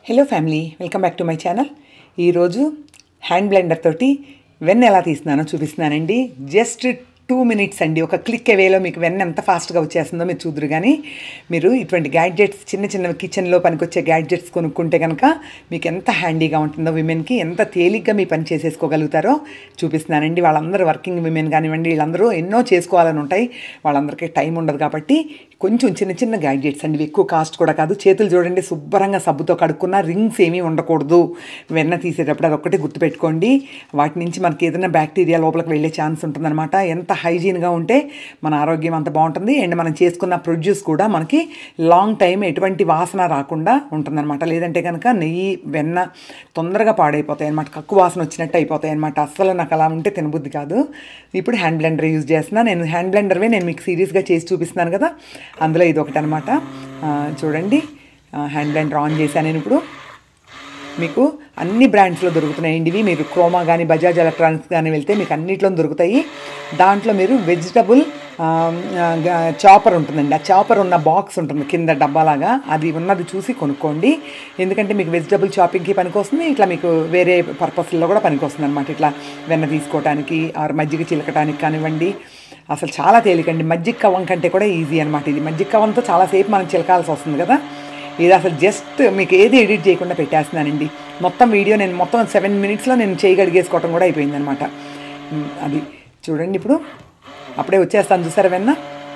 hello family welcome back to my channel ఈరోజు hand blender తోటి వెన్న ఎలా తీస్తున్నానో చూపిస్తున్నానండి జస్ట్ టూ మినిట్స్ అండి ఒక క్లిక్ అవేలో మీకు వెన్న ఎంత ఫాస్ట్గా వచ్చేస్తుందో మీరు చూదురు కానీ మీరు ఇటువంటి గ్యాడ్జెట్స్ చిన్న చిన్న కిచెన్లో పనికొచ్చే గ్యాడ్జెట్స్ కొనుక్కుంటే కనుక మీకు ఎంత హ్యాండీగా ఉంటుందో విమెన్కి ఎంత తేలిగ్గా మీ పని చేసేసుకోగలుగుతారో చూపిస్తున్నానండి వాళ్ళందరూ వర్కింగ్ విమెన్ కానివ్వండి వీళ్ళందరూ ఎన్నో చేసుకోవాలని ఉంటాయి వాళ్ళందరికీ టైం ఉండదు కాబట్టి కొంచెం చిన్న చిన్న గ్యాడ్జెట్స్ అండి ఇవి ఎక్కువ కాస్ట్ కూడా కాదు చేతులు చూడండి శుభ్రంగా సబ్బుతో కడుక్కున్న రింగ్స్ ఏమీ ఉండకూడదు వెన్న తీసేటప్పుడు అది ఒక్కటే గుర్తుపెట్టుకోండి వాటి నుంచి మనకి ఏదైనా బ్యాక్టీరియా లోపలికి వెళ్ళే ఛాన్స్ ఉంటుందన్నమాట ఎంత హైజీన్గా ఉంటే మన ఆరోగ్యం అంత బాగుంటుంది అండ్ మనం చేసుకున్న ప్రొడ్యూస్ కూడా మనకి లాంగ్ టైం ఎటువంటి వాసన రాకుండా ఉంటుందన్నమాట లేదంటే కనుక నెయ్యి వెన్న తొందరగా పాడైపోతాయి అనమాట కక్కు వాసన వచ్చినట్టు అయిపోతాయి అనమాట అస్సలు నాకు అలా ఉంటే తినబుద్ధి కాదు ఇప్పుడు హ్యాండ్ బ్లెండర్ యూజ్ చేస్తున్నా నేను హ్యాండ్ బ్లెండర్వే నేను మీకు సీరియస్గా చేసి చూపిస్తున్నాను కదా అందులో ఇది ఒకటి అనమాట చూడండి హ్యాండ్ బ్లెండర్ ఆన్ చేశాను నేను ఇప్పుడు మీకు అన్ని బ్రాండ్స్లో దొరుకుతున్నాయండి ఇవి మీరు క్రోమా కానీ బజాజ్ ఎలక్ట్రానిక్స్ కానీ వెళ్తే మీకు అన్నిట్లో దొరుకుతాయి దాంట్లో మీరు వెజిటబుల్ చాపర్ ఉంటుందండి ఆ చాపర్ ఉన్న బాక్స్ ఉంటుంది కింద డబ్బాలాగా అది ఉన్నది చూసి కొనుక్కోండి ఎందుకంటే మీకు వెజిటబుల్ చాపింగ్కి పనికొస్తుంది ఇట్లా మీకు వేరే పర్పస్లో కూడా పనికొస్తుంది అనమాట ఇట్లా వెన్న తీసుకోవడానికి ఆర్ మజ్జిగ చిలకటానికి కానివ్వండి అసలు చాలా తేలికండి మజ్జిగ కవ్వం కంటే కూడా ఈజీ అనమాట ఇది మజ్జిగ కవ్వంతో చాలాసేపు మనం చిలకాల్సి వస్తుంది కదా ఇది అసలు జస్ట్ మీకు ఏది ఎడిట్ చేయకుండా పెట్టేస్తున్నానండి మొత్తం వీడియో నేను మొత్తం సెవెన్ మినిట్స్లో నేను చేయగలిగేసుకోవటం కూడా అయిపోయింది అనమాట అది చూడండి ఇప్పుడు అప్పుడే వచ్చేస్తాను చూసారా వెన్న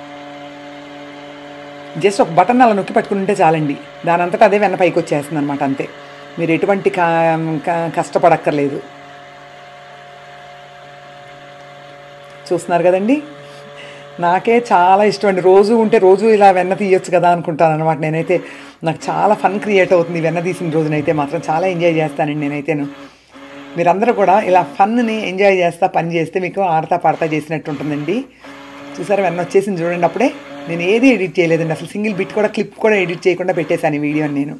జస్ట్ ఒక బటన్ అలా నొక్కి పట్టుకుంటే చాలండి దాని అంతటా అదే వెన్న పైకి వచ్చేస్తుంది అనమాట అంతే మీరు ఎటువంటి కష్టపడక్కర్లేదు చూస్తున్నారు కదండి నాకే చాలా ఇష్టం అండి రోజు ఉంటే రోజు ఇలా వెన్న తీయొచ్చు కదా అనుకుంటాను అనమాట నేనైతే నాకు చాలా ఫన్ క్రియేట్ అవుతుంది వెన్న తీసిన రోజునైతే మాత్రం చాలా ఎంజాయ్ చేస్తానండి నేనైతేను మీరందరూ కూడా ఇలా ఫన్ని ఎంజాయ్ చేస్తా పని చేస్తే మీకు ఆడతా పాడతా చేసినట్టు ఉంటుందండి చూసారా వెన్న వచ్చేసింది చూడండి అప్పుడే నేను ఏది ఎడిట్ చేయలేదండి అసలు సింగిల్ బిట్ కూడా క్లిప్ కూడా ఎడిట్ చేయకుండా పెట్టేశాను ఈ వీడియోని నేను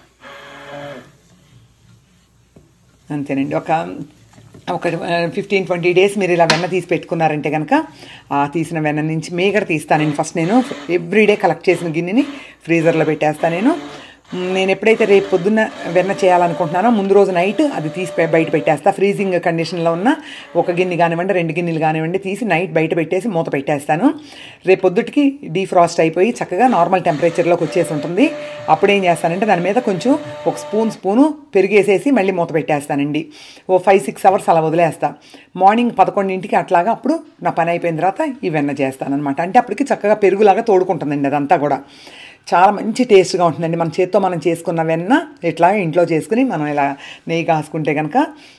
అంతేనండి ఒక ఒక ఫిఫ్టీన్ ట్వంటీ డేస్ మీరు ఇలా వెన్న తీసి పెట్టుకున్నారంటే కనుక ఆ తీసిన వెన్న నుంచి మేగడ తీస్తాను ఫస్ట్ నేను ఎవ్రీడే కలెక్ట్ చేసిన గిన్నెని ఫ్రీజర్లో పెట్టేస్తాను నేను నేను ఎప్పుడైతే రేపు పొద్దున్న వెన్న చేయాలనుకుంటున్నానో ముందు రోజు నైట్ అది తీసి బయట పెట్టేస్తా ఫ్రీజింగ్ కండిషన్లో ఉన్న ఒక గిన్నె కానివ్వండి రెండు గిన్నెలు కానివ్వండి తీసి నైట్ బయట పెట్టేసి మూత పెట్టేస్తాను రేపు పొద్దుటికి డీఫ్రాస్ట్ అయిపోయి చక్కగా నార్మల్ టెంపరేచర్లోకి వచ్చేసి ఉంటుంది అప్పుడు ఏం చేస్తానంటే దాని మీద కొంచెం ఒక స్పూన్ స్పూను పెరిగేసేసి మళ్ళీ మూత పెట్టేస్తానండి ఓ ఫైవ్ సిక్స్ అవర్స్ అలా వదిలేస్తా మార్నింగ్ పదకొండింటికి అట్లాగా అప్పుడు నా పని అయిపోయిన తర్వాత ఈ వెన్న చేస్తానమాట అంటే అప్పటికి చక్కగా పెరుగులాగా తోడుకుంటుందండి అదంతా కూడా చాలా మంచి టేస్ట్గా ఉంటుందండి మన చేత్తో మనం చేసుకున్న వెన్న ఇట్లా ఇంట్లో చేసుకుని మనం ఇలా నెయ్యి కాసుకుంటే కనుక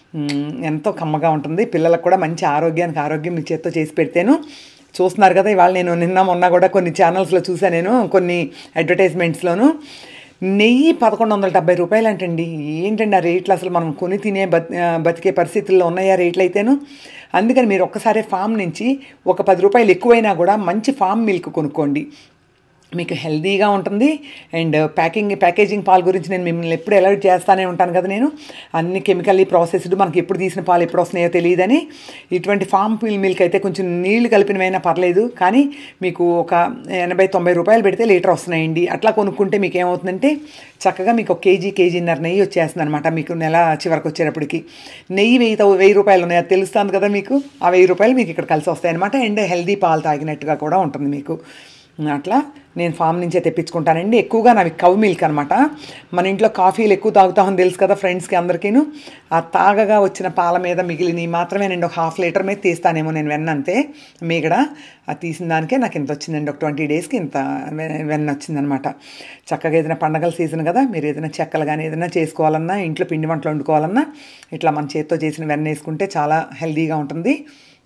ఎంతో కమ్మగా ఉంటుంది పిల్లలకు కూడా మంచి ఆరోగ్యానికి ఆరోగ్యం మీ చేత్తో చేసి పెడితేను చూస్తున్నారు కదా ఇవాళ నేను నిన్న మొన్న కూడా కొన్ని ఛానల్స్లో చూసాను నేను కొన్ని అడ్వర్టైజ్మెంట్స్లోను నెయ్యి పదకొండు వందల డెబ్బై రూపాయలు అంటండి ఏంటండి ఆ రేట్లు అసలు మనం కొని తినే బతికే పరిస్థితుల్లో ఉన్నాయా రేట్లు అయితేను అందుకని మీరు ఒక్కసారి ఫామ్ నుంచి ఒక పది రూపాయలు ఎక్కువైనా కూడా మంచి ఫామ్ మిల్క్ కొనుక్కోండి మీకు హెల్దీగా ఉంటుంది అండ్ ప్యాకింగ్ ప్యాకేజింగ్ పాలు గురించి నేను మిమ్మల్ని ఎప్పుడు అలర్ట్ చేస్తానే ఉంటాను కదా నేను అన్ని కెమికల్లీ ప్రాసెస్డ్ మనకి ఎప్పుడు తీసిన పాలు ఎప్పుడు వస్తున్నాయో తెలియదని ఇటువంటి ఫామ్ మిల్క్ అయితే కొంచెం నీళ్లు కలిపినవైనా పర్లేదు కానీ మీకు ఒక ఎనభై తొంభై రూపాయలు పెడితే లీటర్ వస్తున్నాయండి అట్లా కొనుక్కుంటే మీకు ఏమవుతుందంటే చక్కగా మీకు ఒక కేజీ కేజీన్నర నెయ్యి వచ్చేస్తుంది అనమాట మీకు నెల చివరికి వచ్చేటప్పటికి నెయ్యి వెయ్యి వెయ్యి రూపాయలు ఉన్నాయి అది తెలుస్తుంది కదా మీకు ఆ వెయ్యి రూపాయలు మీకు ఇక్కడ కలిసి వస్తాయి అనమాట అండ్ హెల్దీ పాలు తాగినట్టుగా కూడా ఉంటుంది మీకు అట్లా నేను ఫామ్ నుంచే తెప్పించుకుంటానండి ఎక్కువగా నావి కవ్ మిల్క్ అనమాట మన ఇంట్లో కాఫీలు ఎక్కువ తాగుతామని తెలుసు కదా ఫ్రెండ్స్కి అందరికీను ఆ తాగగా వచ్చిన పాల మీద మిగిలినవి మాత్రమే నేను ఒక హాఫ్ లీటర్ మీద తీస్తానేమో నేను వెన్నంతే మీగడ అది తీసిన దానికే నాకు ఇంత వచ్చిందండి ఒక ట్వంటీ డేస్కి ఇంత వెన్న వచ్చిందనమాట చక్కగా ఏదైనా పండగల సీజన్ కదా మీరు ఏదైనా చెక్కలు కానీ ఏదైనా చేసుకోవాలన్నా ఇంట్లో పిండి వంటలు వండుకోవాలన్నా ఇట్లా మన చేత్తో చేసిన వెన్న వేసుకుంటే చాలా హెల్దీగా ఉంటుంది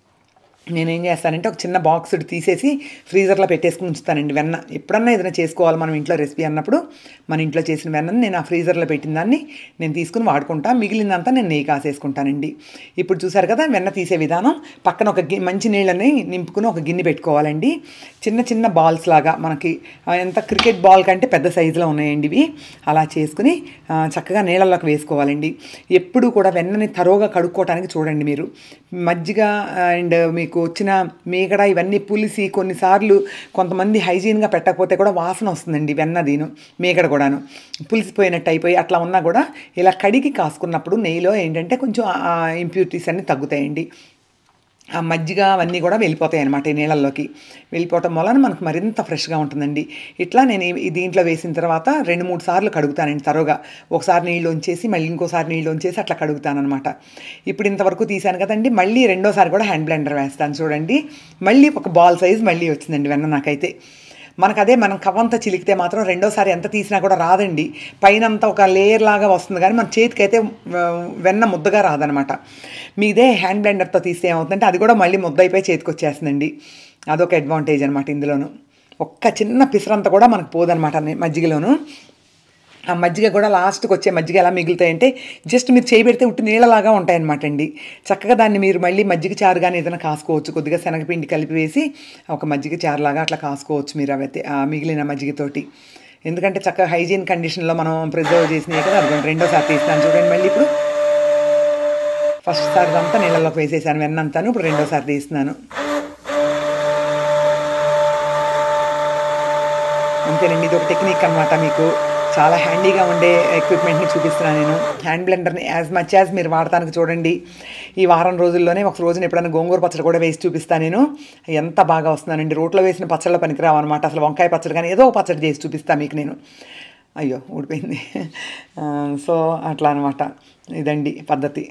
నేనేం చేస్తానంటే ఒక చిన్న బాక్స్ తీసేసి ఫ్రీజర్లో పెట్టేసుకుని ఉంచుతానండి వెన్న ఎప్పుడన్నా ఏదైనా చేసుకోవాలి మనం ఇంట్లో రెసిపీ అన్నప్పుడు మన ఇంట్లో చేసిన వెన్నని నేను ఆ ఫ్రీజర్లో పెట్టిన దాన్ని నేను తీసుకుని వాడుకుంటా మిగిలినంతా నేను నెయ్యి కాసేసుకుంటానండి ఇప్పుడు చూసారు కదా వెన్న తీసే విధానం పక్కన ఒక గి మంచి నీళ్ళని నింపుకుని ఒక గిన్నె పెట్టుకోవాలండి చిన్న చిన్న బాల్స్ లాగా మనకి ఎంత క్రికెట్ బాల్ కంటే పెద్ద సైజులో ఉన్నాయండి ఇవి అలా చేసుకుని చక్కగా నీళ్ళలోకి వేసుకోవాలండి ఎప్పుడు కూడా వెన్నని తరోగా కడుక్కోవడానికి చూడండి మీరు మజ్జిగ అండ్ మీకు మీకు వచ్చిన మీగడ ఇవన్నీ పులిసి కొన్నిసార్లు కొంతమంది హైజీన్గా పెట్టకపోతే కూడా వాసన వస్తుందండి వెన్న దీను మీగడ కూడాను పులిసిపోయినట్టు అయిపోయి అట్లా ఉన్నా కూడా ఇలా కడిగి కాసుకున్నప్పుడు నెయ్యిలో ఏంటంటే కొంచెం ఇంప్యూరిటీస్ అన్నీ తగ్గుతాయండి ఆ మజ్జిగ అవన్నీ కూడా వెళ్ళిపోతాయి అనమాట ఈ నీళ్ళల్లోకి వెళ్ళిపోవటం వలన మనకు మరింత ఫ్రెష్గా ఉంటుందండి ఇట్లా నేను ఈ- ఈ దీంట్లో వేసిన తర్వాత రెండు మూడు సార్లు కడుగుతానండి తరువుగా ఒకసారి నీళ్ళు ఉంచేసి మళ్ళీ ఇంకోసారి నీళ్ళు ఉంచేసి అట్లా కడుగుతానమాట ఇప్పుడు ఇంతవరకు తీసాను కదండి మళ్ళీ రెండోసారి కూడా హ్యాండ్ బ్లెండర్ వేస్తాను చూడండి మళ్ళీ ఒక బాల్ సైజ్ మళ్ళీ వచ్చిందండి వెన్న నాకైతే మనకు అదే మనం కవ్వంతా చిలికితే మాత్రం రెండోసారి ఎంత తీసినా కూడా రాదండి పైన అంతా ఒక లేయర్ లాగా వస్తుంది కానీ మన చేతికి అయితే ఆ, వెన్న ముద్దగా రాదనమాట మీదే హ్యాండ్ బ్లెండర్తో తీస్తే ఏమవుతుందంటే అది కూడా మళ్ళీ ముద్ద అయిపోయి చేతికి వచ్చేస్తుందండి అదొక అడ్వాంటేజ్ అనమాట ఇందులోను ఒక్క చిన్న పిసరంతా కూడా మనకు పోదనమాట మజ్జిగలోను ఆ మజ్జిగ కూడా లాస్ట్కి వచ్చే మజ్జిగ ఎలా మిగులుతాయంటే జస్ట్ మీరు చేయి పెడితే ఉట్టి నీళ్ళలాగా ఉంటాయన్నమాట అండి చక్కగా దాన్ని మీరు మళ్ళీ మజ్జిగ చారు కానీ ఏదైనా కాసుకోవచ్చు కొద్దిగా శనగపిండి కలిపి వేసి ఒక మజ్జిగ చారులాగా అట్లా కాసుకోవచ్చు మీరు అవైతే ఆ మిగిలిన మజ్జిగతోటి ఎందుకంటే చక్కగా హైజీన్ కండిషన్లో మనం ప్రిజర్వ్ చేసినాయి కదా అదిగోండి రెండోసారి తీస్తాను చూడండి మళ్ళీ ఇప్పుడు ఫస్ట్ సారి అంతా నీళ్ళలోకి వేసేసాను వెన్నంతాను ఇప్పుడు రెండోసారి తీస్తున్నాను అంతేనండి ఇది ఒక టెక్నిక్ అనమాట మీకు చాలా హ్యాండీగా ఉండే ఎక్విప్మెంట్ని చూపిస్తున్నాను నేను హ్యాండ్ బ్లెండర్ని యాజ్ మచ్ యాజ్ మీరు వాడటానికి చూడండి ఈ వారం రోజుల్లోనే ఒక రోజున ఎప్పుడైనా గోంగూర పచ్చడి కూడా వేసి చూపిస్తాను నేను ఎంత బాగా వస్తున్నానండి రోట్లో వేసిన పచ్చళ్ళ పనికిరావు అనమాట అసలు వంకాయ పచ్చడి కానీ ఏదో ఒక పచ్చడి చేసి చూపిస్తాను మీకు నేను అయ్యో ఊడిపోయింది ఆ, సో అట్లా అనమాట ఇదండి పద్ధతి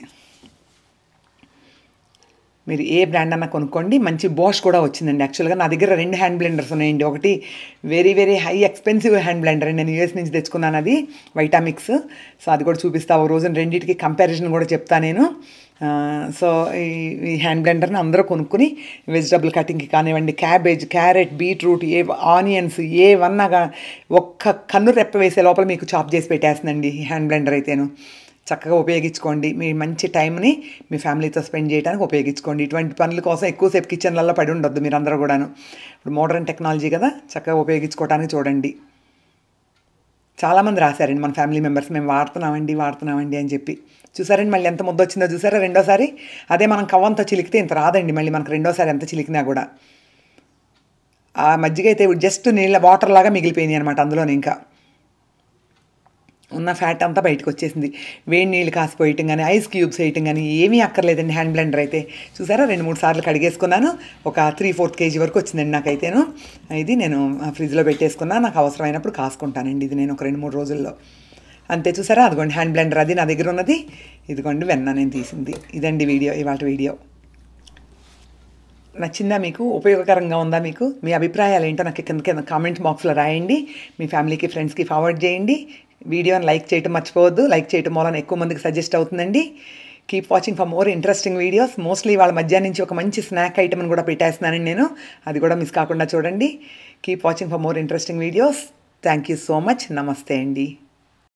మీరు ఏ బ్రాండ్ అన్నా కొనుక్కోండి మంచి బాష్ కూడా వచ్చిందండి యాక్చువల్గా నా దగ్గర రెండు హ్యాండ్ బ్లెండర్స్ ఉన్నాయండి ఒకటి very very high expensive hand blender నేను యూఎస్ నుంచి తెచ్చుకున్నాను అది వైటామిక్స్ సో అది కూడా చూపిస్తా ఒక రోజున రెండింటికి కంపారిజన్ కూడా చెప్తా నేను ఆ, సో ఈ ఈ హ్యాండ్ బ్లెండర్ని అందరూ కొనుక్కుని వెజిటబుల్ కటింగ్కి కానివ్వండి క్యాబేజ్ క్యారెట్ బీట్రూట్ ఏ ఆనియన్స్ ఏవన్నా ఒక్క కన్ను రెప్ప వేసే లోపల మీకు చాప్ చేసి పెట్టేస్తుందండి ఈ హ్యాండ్ బ్లెండర్ అయితేను చక్కగా ఉపయోగించుకోండి మీ మంచి టైంని మీ ఫ్యామిలీతో స్పెండ్ చేయడానికి ఉపయోగించుకోండి ఇటువంటి పనుల కోసం ఎక్కువసేపు కిచెన్లలో పడి ఉండొద్దు మీరు అందరూ కూడాను ఇప్పుడు మోడర్న్ టెక్నాలజీ కదా చక్కగా ఉపయోగించుకోవడానికి చూడండి చాలామంది రాశారండి మన ఫ్యామిలీ మెంబర్స్ మేము వాడుతున్నామండి వాడుతున్నామండి అని చెప్పి చూసారండి మళ్ళీ ఎంత ముద్ద వచ్చిందో చూసారా రెండోసారి అదే మనం కవ్వంతా చిలికితే ఇంత రాదండి మళ్ళీ మనకు రెండోసారి ఎంత చిలికినా కూడా ఆ మజ్జిగ అయితే జస్ట్ నీళ్ళ వాటర్ లాగా మిగిలిపోయింది అనమాట అందులోనే ఇంకా ఉన్న ఫ్యాట్ అంతా బయటకు వచ్చేసింది వేడి నీళ్ళు కాసిపోయటం కానీ ఐస్ క్యూబ్స్ వేయటం కానీ ఏమీ అక్కర్లేదండి హ్యాండ్ బ్లెండర్ అయితే చూసారా రెండు మూడు సార్లు కడిగేసుకున్నాను ఒక త్రీ ఫోర్త్ కేజీ వరకు వచ్చిందండి నాకైతేను ఇది నేను ఫ్రిడ్జ్లో పెట్టేసుకున్నా నాకు అవసరమైనప్పుడు కాసుకుంటానండి ఇది నేను ఒక రెండు మూడు రోజుల్లో అంతే చూసారా అదిగోండి హ్యాండ్ బ్లెండర్ అది నా దగ్గర ఉన్నది ఇదిగోండి వెన్న నేను తీసింది ఇదండి వీడియో ఇవాళ వీడియో నచ్చిందా మీకు ఉపయోగకరంగా ఉందా మీకు మీ అభిప్రాయాలు ఏంటో నాకు కింద కింద కామెంట్ బాక్స్లో రాయండి మీ ఫ్యామిలీకి ఫ్రెండ్స్కి ఫార్వర్డ్ చేయండి వీడియోని లైక్ చేయటం మర్చిపోవద్దు లైక్ చేయటం వలన ఎక్కువ మందికి సజెస్ట్ అవుతుందండి keep watching for more interesting videos mostly వాళ్ళ మధ్యాహ్నం నుంచి ఒక మంచి స్నాక్ ఐటమ్ని కూడా పెట్టేస్తున్నానండి నేను అది కూడా మిస్ కాకుండా చూడండి keep watching for more interesting videos thank you so much నమస్తే అండి